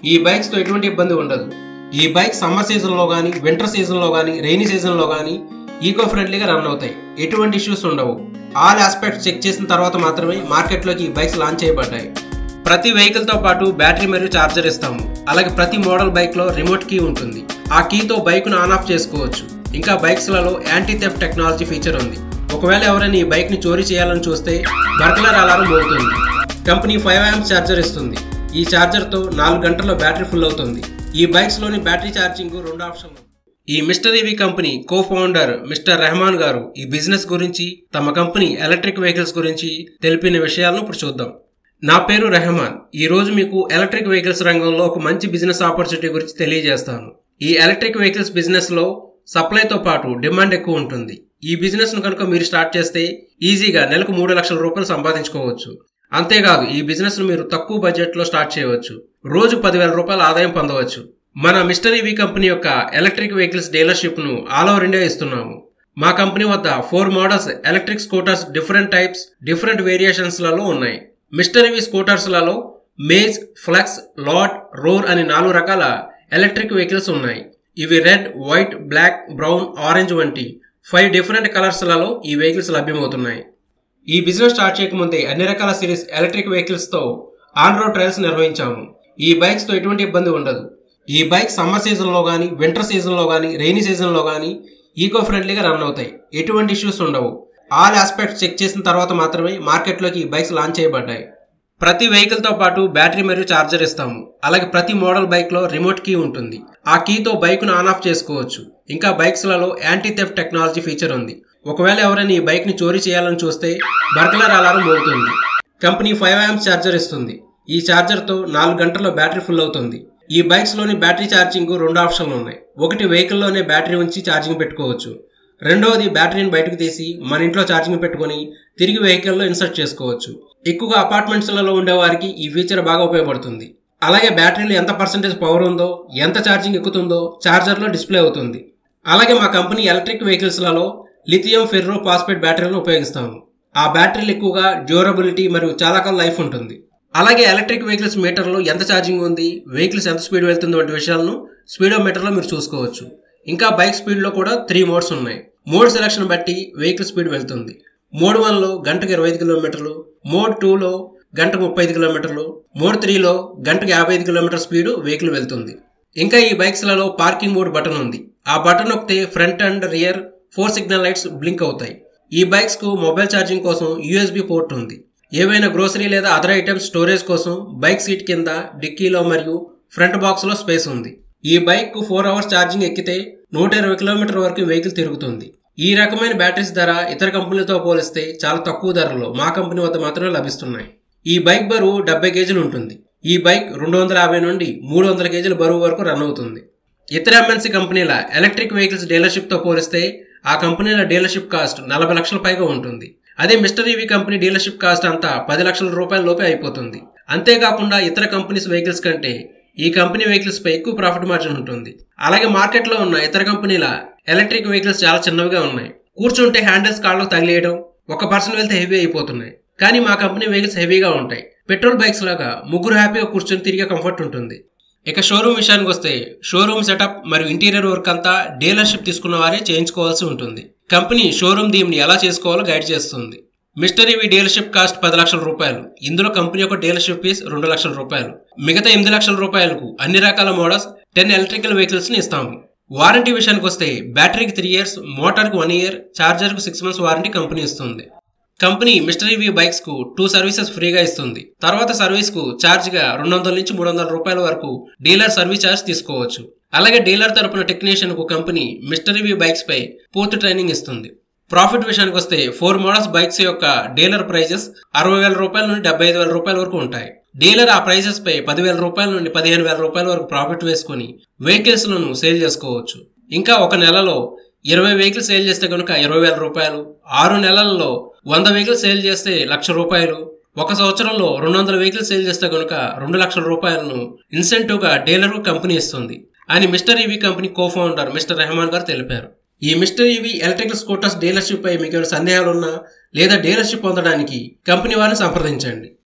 ఈ బైక్స్ తో ఎటువంటి ఇబ్బంది ఉండదు ఈ బైక్ సమ్మర్ సీజన్ లో కానీ వింటర్ సీజన్ లో కానీ రైనీ సీజన్ లో కానీ ఈకో ఫ్రెండ్లీగా రన్ అవుతాయి ఎటువంటి ఇష్యూస్ ఉండవు ఆల్ ఆస్పెక్ట్స్ చెక్ చేసిన తర్వాత మాత్రమే మార్కెట్లోకి ఈ బైక్స్ లాంచ్ చేయబడ్డాయి ప్రతి వెహికల్ తో పాటు బ్యాటరీ మరియు ఛార్జర్ ఇస్తాము అలాగే ప్రతి మోడల్ బైక్ లో రిమోట్ కీ ఉంటుంది ఆ కీతో బైక్ ను ఆన్ ఆఫ్ చేసుకోవచ్చు ఇంకా బైక్స్ లలో యాంటీ థెఫ్ట్ టెక్నాలజీ ఫీచర్ ఉంది ఒకవేళ ఎవరైనా ఈ బైక్ ని చోరీ చేయాలని చూస్తే బర్గ్లర్ అలారం మోగుతుంది కంపెనీ ఫైవ్ ఆమ్స్ ఛార్జర్ ఇస్తుంది ఈ ఛార్జర్ తో నాలుగు గంటల్లో బ్యాటరీ ఫుల్ అవుతుంది ఈ బైక్స్ లోని బ్యాటరీ ఛార్జింగ్ రెండు ఆప్షన్లు ఈ mister EV company co founder mister Rahman garu ఈ బిజినెస్ గురించి తమ కంపెనీ ఎలక్ట్రిక్ వెహికల్స్ గురించి తెలిపిన విషయాలను ఇప్పుడు చూద్దాం నా పేరు రెహమాన్ ఈ రోజు మీకు ఎలక్ట్రిక్ వెహికల్స్ రంగంలో ఒక మంచి బిజినెస్ ఆపర్చునిటీ గురించి తెలియజేస్తాను ఈ ఎలక్ట్రిక్ వెహికల్స్ బిజినెస్ లో సప్లైతో పాటు డిమాండ్ ఎక్కువ ఉంటుంది ఈ బిజినెస్ ను కనుక మీరు స్టార్ట్ చేస్తే ఈజీగా నెలకు మూడు లక్షల రూపాయలు సంపాదించుకోవచ్చు అంతేకాదు ఈ బిజినెస్ ను మీరు తక్కువ బడ్జెట్ లో స్టార్ట్ చేయవచ్చు రోజు పదివేల రూపాయల ఆదాయం పొందవచ్చు మన మిస్టర్ ఈవీ కంపెనీ యొక్క ఎలక్ట్రిక్ వెహికల్స్ డీలర్షిప్ ను ఆల్ ఓవర్ ఇండియా ఇస్తున్నాము మా కంపెనీ వద్ద four models electric scooters different types different variations లలో ఉన్నాయి మిస్టర్ ఈవీ స్కూటర్స్ లలో మేజ్ ఫ్లెక్స్ లాట్ రోర్ అని నాలుగు రకాల ఎలక్ట్రిక్ వెహికల్స్ ఉన్నాయి ఇవి red white black brown orange వంటి ఫైవ్ డిఫరెంట్ కలర్స్లలో ఈ వెహికల్స్ లభ్యమవుతున్నాయి ఈ బిజినెస్ స్టార్ట్ చేయకముందే అన్ని రకాల సిరీస్ ఎలక్ట్రిక్ వెహికల్స్ తో ఆన్ రోడ్ ట్రయల్స్ నిర్వహించాము ఈ బైక్స్ తో ఎటువంటి ఇబ్బంది ఉండదు ఈ బైక్ సమ్మర్ సీజన్ లో కానీ వింటర్ సీజన్ లో కానీ రైనీ సీజన్ లో కానీ ఈకో ఫ్రెండ్లీగా రన్ అవుతాయి ఎటువంటి ఇష్యూస్ ఉండవు ఆల్ ఆస్పెక్ట్స్ చెక్ చేసిన తర్వాత మాత్రమే మార్కెట్లోకి ఈ బైక్స్ లాంచ్ చేయబడ్డాయి ప్రతి వెహికల్ తో పాటు బ్యాటరీ మరియు ఛార్జర్ ఇస్తాము అలాగే ప్రతి మోడల్ బైక్ లో రిమోట్ కీ ఉంటుంది ఆ కీతో బైక్ ను ఆన్ ఆఫ్ చేసుకోవచ్చు ఇంకా బైక్స్ లలో యాంటీ థెఫ్ట్ టెక్నాలజీ ఫీచర్ ఉంది ఒకవేళ ఎవరైనా ఈ బైక్ ని చోరీ చేయాలని చూస్తే బర్గ్లర్ అలారం మోగుతుంది కంపెనీ ఫైవ్ ఆమ్స్ ఛార్జర్ ఇస్తుంది ఈ ఛార్జర్ తో నాలుగు గంటల్లో బ్యాటరీ ఫుల్ అవుతుంది ఈ బైక్స్ లోని బ్యాటరీ ఛార్జింగ్ రెండు ఆప్షన్లు ఉన్నాయి ఒకటి వెహికల్ లోనే బ్యాటరీ ఉంచి ఛార్జింగ్ పెట్టుకోవచ్చు రెండవది బ్యాటరీని బయటకు తీసి మన ఇంట్లో ఛార్జింగ్ పెట్టుకొని తిరిగి వెహికల్లో ఇన్సర్ట్ చేసుకోవచ్చు ఎక్కువగా అపార్ట్మెంట్స్లలో ఉండే వారికి ఈ ఫీచర్ బాగా ఉపయోగపడుతుంది అలాగే బ్యాటరీలో ఎంత పర్సెంటేజ్ పవర్ ఉందో ఎంత ఛార్జింగ్ ఎక్కుతుందో ఛార్జర్లో డిస్ప్లే అవుతుంది అలాగే మా కంపెనీ ఎలక్ట్రిక్ వెహికల్స్లలో లిథియం ఫెర్రో పాస్పేట్ బ్యాటరీలను ఉపయోగిస్తాము ఆ బ్యాటరీలు ఎక్కువగా డ్యూరబిలిటీ మరియు చాలా కాలం లైఫ్ ఉంటుంది అలాగే ఎలక్ట్రిక్ వెహికల్స్ మీటర్లో ఎంత ఛార్జింగ్ ఉంది వెహికల్స్ ఎంత స్పీడ్ వెళ్తుంది వంటి విషయాలను స్పీడో మీటర్లో మీరు చూసుకోవచ్చు ఇంకా బైక్ స్పీడ్లో కూడా త్రీ మోడ్స్ ఉన్నాయి మోడ్ సెలక్షన్ బట్టి వెహికల్ స్పీడ్ వెళ్తుంది మోడ్ వన్లో గంటకు ఇరవై ఐదు కిలోమీటర్లు మోడ్ టూలో గంటకు ముప్పై ఐదు కిలోమీటర్లు మోడ్ త్రీలో గంటకు యాభై ఐదు కిలోమీటర్ స్పీడ్ వెహికల్ వెళ్తుంది ఇంకా ఈ బైక్స్లలో పార్కింగ్ మోడ్ బటన్ ఉంది ఆ బటన్ నొక్కితే front and rear four signal lights blink అవుతాయి ఈ బైక్స్ కు మొబైల్ ఛార్జింగ్ కోసం యూఎస్బి పోర్ట్ ఉంది ఏవైనా గ్రోసరీ లేదా అదర్ ఐటమ్స్ స్టోరేజ్ కోసం బైక్ సీట్ కింద డిక్కీలో మరియు ఫ్రంట్ బాక్స్ లో స్పేస్ ఉంది ఈ బైక్ కు ఫోర్ అవర్స్ ఛార్జింగ్ ఎక్కితే నూట ఇరవై కిలోమీటర్ వరకు వెహికల్ తిరుగుతుంది ఈ రకమైన బ్యాటరీస్ ధర ఇతర కంపెనీలతో పోలిస్తే చాలా తక్కువ ధరలో మా కంపెనీ వద్ద మాత్రమే లభిస్తున్నాయి ఈ బైక్ బరువు డెబ్బై కేజీలు ఉంటుంది ఈ బైక్ రెండు వందల యాభై నుండి మూడు వందల కేజీల బరువు వరకు రన్ అవుతుంది ఇతర ఎంఎన్సీ కంపెనీల ఎలక్ట్రిక్ వెహికల్స్ డీలర్షిప్ తో పోలిస్తే ఆ కంపెనీల డీలర్షిప్ కాస్ట్ నలభై లక్షల పైగా ఉంటుంది అదే mister EV company dealership cost అంతా పది లక్షల రూపాయల లోపే అయిపోతుంది అంతేకాకుండా ఇతర కంపెనీస్ వెహికల్స్ కంటే ఈ కంపెనీ వెహికల్స్ పై ఎక్కువ ప్రాఫిట్ మార్జిన్ ఉంటుంది అలాగే మార్కెట్లో ఉన్న ఇతర కంపెనీల ఎలక్ట్రిక్ వెహికల్స్ చాలా చిన్నవిగా ఉన్నాయి కూర్చుంటే హ్యాండిల్స్ కాళ్ళకు తగిలేయడం ఒక పర్సన్ వెళ్తే హెవీ అయిపోతున్నాయి కానీ మా కంపెనీ వెహికల్స్ హెవీగా ఉంటాయి పెట్రోల్ బైక్స్ లాగా ముగ్గురు హ్యాపీగా కూర్చొని తిరిగే కంఫర్ట్ ఉంటుంది ఇక షోరూమ్ విషయానికి వస్తే షోరూమ్ సెటప్ మరియు ఇంటీరియర్ వర్క్ అంతా డీలర్షిప్ తీసుకున్న వారే చేయించుకోవాల్సి ఉంటుంది కంపెనీ షోరూమ్ దీన్ని ఎలా చేసుకోవాలో గైడ్ చేస్తుంది మిస్టర్ ఈవీ డీలర్షిప్ కాస్ట్ పది లక్షల రూపాయలు ఇందులో కంపెనీ యొక్క డీలర్షిప్ ఫీస్ రెండు లక్షల రూపాయలు మిగతా ఎనిమిది లక్షల రూపాయలకు అన్ని రకాల మోడల్స్ టెన్ ఎలక్ట్రికల్ వెహికల్స్ ని ఇస్తాము వారంటీ విషయానికి వస్తే బ్యాటరీకి త్రీ ఇయర్స్ మోటార్కి వన్ ఇయర్ ఛార్జర్కు సిక్స్ మంత్స్ వారంటీ కంపెనీ ఇస్తుంది కంపెనీ మిస్టర్ ఈవీ బైక్స్ కు టూ సర్వీసెస్ ఫ్రీగా ఇస్తుంది తర్వాత సర్వీస్ కు ఛార్జ్ గా రెండు వందల నుంచి మూడు వందల రూపాయల వరకు డీలర్ సర్వీస్ ఛార్జ్ తీసుకోవచ్చు అలాగే డీలర్ తరపున టెక్నీషియన్ కు కంపెనీ మిస్టర్ ఈవీ బైక్స్ పై పూర్తి ట్రైనింగ్ ఇస్తుంది ప్రాఫిట్ విషయానికి వస్తే ఫోర్ మోడల్స్ బైక్స్ యొక్క డీలర్ ప్రైజెస్ అరవై వేల రూపాయల నుండి డెబ్బై ఐదు వేల రూపాయల వరకు ఉంటాయి డీలర్ ఆ ప్రైజెస్ పై పదివేల రూపాయల నుండి పదిహేను వేల రూపాయల వరకు ప్రాఫిట్ వేసుకుని వెహికల్స్ లను సేల్ చేసుకోవచ్చు ఇంకా ఒక నెలలో ఇరవై వెహికల్ సేల్ చేస్తే కనుక ఇరవై వేల రూపాయలు ఆరు నెలల్లో వంద వెహికల్ సేల్ చేస్తే లక్ష రూపాయలు ఒక సంవత్సరంలో రెండు వందల వెహికల్ సేల్ చేస్తే కనుక రెండు లక్షల రూపాయలను ఇన్సెంటివ్ గా డీలర్ కంపెనీ ఇస్తుంది అని mister EV company co founder mister Rahman garu తెలిపారు ఈ mister EV electrical scooters dealership పై మీకు ఏమైనా సందేహాలు ఉన్నా లేదా డీలర్షిప్ పొందడానికి కంపెనీ వారిని సంప్రదించండి